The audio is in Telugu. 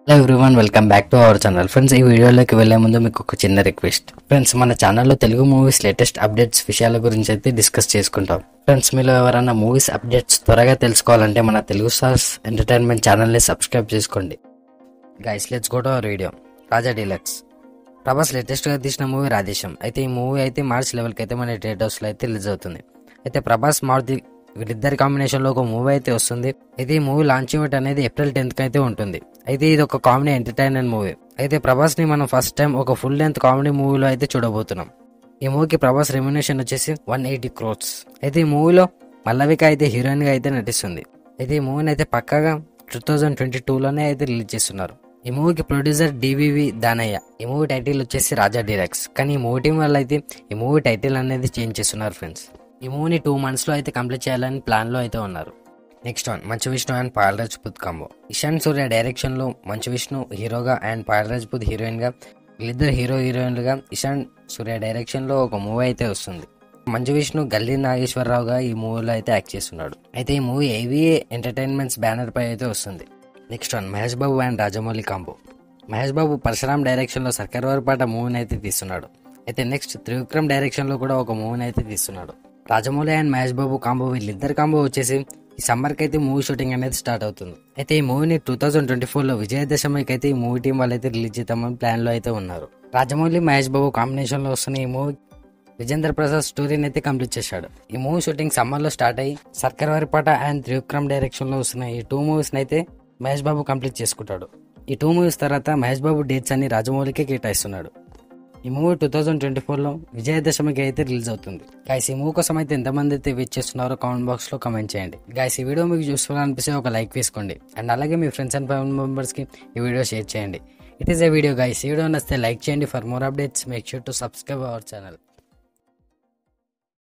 hello everyone welcome back to our channel friends ఈ వీడియోలోకి వెళ్లే ముందు మీకు ఒక చిన్న రిక్వెస్ట్ ఫ్రెండ్స్ మన ఛానల్లో తెలుగు మూవీస్ లేటెస్ట్ అప్డేట్స్ విషయాల గురించి అయితే డిస్కస్ చేసుకుంటాం ఫ్రెండ్స్ మీలో ఎవరైనా మూవీస్ అప్డేట్స్ త్వరగా తెలుసుకోవాలంటే మన తెలుగు స్టార్స్ ఎంటర్టైన్మెంట్ ఛానల్ని సబ్స్క్రైబ్ చేసుకోండి guys let's go to our video Raja Deluxe Prabhas లేటెస్ట్గా తీసిన మూవీ రాధేశం అయితే ఈ మూవీ అయితే మార్చ్ లెవెల్కి అయితే మన థియేటర్స్లో అయితే రిలీజ్ అవుతుంది అయితే ప్రభాస్ మారుతి వీళ్ళిద్దరి కాంబినేషన్లో ఒక మూవీ అయితే వస్తుంది అయితే ఈ మూవీ లాంచ్ ఈవెంట్ అనేది ఏప్రిల్ టెన్త్ అయితే ఉంటుంది అయితే ఇది ఒక కామెడీ ఎంటర్టైన్మెంట్ మూవీ అయితే ప్రభాస్ ని మనం ఫస్ట్ టైం ఒక ఫుల్ లెంత్ కామెడీ మూవీలో అయితే చూడబోతున్నాం ఈ మూవీకి ప్రభాస్ రెమ్యునేషన్ వచ్చేసి వన్ ఎయిటీ క్రోర్స్ అయితే ఈ మూవీలో మల్లవిక అయితే హీరోయిన్ గా అయితే నటిస్తుంది అయితే ఈ మూవీని అయితే పక్కగా టూ థౌజండ్ ట్వంటీ టూలోనే అయితే రిలీజ్ చేస్తున్నారు ఈ మూవీకి ప్రొడ్యూసర్ డివివి దానయ్య ఈ మూవీ టైటిల్ వచ్చేసి రాజా డైరెక్ట్స్ కానీ ఈ మూవీ టీం వల్ల అయితే ఈ మూవీ టైటిల్ అనేది చేంజ్ చేస్తున్నారు ఫ్రెండ్స్ ఈ మూవీని టూ మంత్స్ లో అయితే కంప్లీట్ చేయాలని ప్లాన్ లో అయితే ఉన్నారు next one Manchu Vishnu and Payal Rajput combo Ishan Surya direction లో మంచు విష్ణు హీరోగా అండ్ పాయల్ రాజ్పుత్ హీరోయిన్ గా వీళ్ళిద్దరు హీరో హీరోయిన్లుగా ఇషాన్ సూర్య డైరెక్షన్ లో ఒక మూవీ అయితే వస్తుంది మంచు విష్ణు గల్లీ నాగేశ్వరరావుగా ఈ మూవీలో అయితే యాక్ట్ చేస్తున్నాడు అయితే ఈ మూవీ ఏవిఏ ఎంటర్టైన్మెంట్స్ బ్యానర్ పై అయితే వస్తుంది next one Mahesh Babu and Rajamouli combo Mahesh Babu Parasuram direction లో సర్కార్ వారి పాట మూవీని అయితే తీస్తున్నాడు అయితే నెక్స్ట్ త్రివిక్రమ్ డైరెక్షన్ లో కూడా ఒక మూవీని అయితే తీస్తున్నాడు రాజమౌళి అండ్ మహేష్ బాబు కాంబో వీళ్ళిద్దరు కాంబో వచ్చేసి ఈ సమ్మర్ కి అయితే మూవీ షూటింగ్ అనేది స్టార్ట్ అవుతుంది అయితే ఈ మూవీని టూ థౌసండ్ ట్వంటీ ఫోర్ లో విజయదశమికి అయితే ఈ మూవీ టీం వాళ్ళు అయితే రిలీజ్ చేద్దామని ప్లాన్ లో అయితే ఉన్నారు రాజమౌళి మహేష్ బాబు కాంబినేషన్ లో వస్తున్న ఈ మూవీ విజేంద్ర ప్రసాద్ స్టోరీని అయితే కంప్లీట్ చేశాడు ఈ మూవీ షూటింగ్ సమ్మర్ లో స్టార్ట్ అయ్యి సర్కార్ వారిపాట అండ్ త్రివిక్రమ్ డైరెక్షన్ లో వస్తున్న ఈ టూ మూవీస్ అయితే మహేష్ బాబు కంప్లీట్ చేసుకుంటాడు ఈ టూ మూవీస్ తర్వాత మహేష్ బాబు డేట్స్ అన్ని రాజమౌళికే కేటాయిస్తున్నాడు ఈ మూవీ టూ థౌజండ్ ట్వంటీ ఫోర్లో విజయదశమికి అయితే రిలీజ్ అవుతుంది గాయస్ ఈ మూవీ కోసం అయితే ఎంతమంది అయితే వెయిట్ చేస్తున్నారో కామెంట్ బాక్స్లో కమెంట్ చేయండి గాయస్ ఈ వీడియో మీకు యూస్ఫుల్ అనిపిస్తే ఒక లైక్ వేసుకోండి అండ్ అలాగే మీ ఫ్రెండ్స్ అండ్ ఫ్యామిలీ మెంబర్స్కి ఈ వీడియో షేర్ చేయండి it is a video guys ఈ వీడియో నచ్చితే లైక్ చేయండి for more updates make sure to subscribe our channel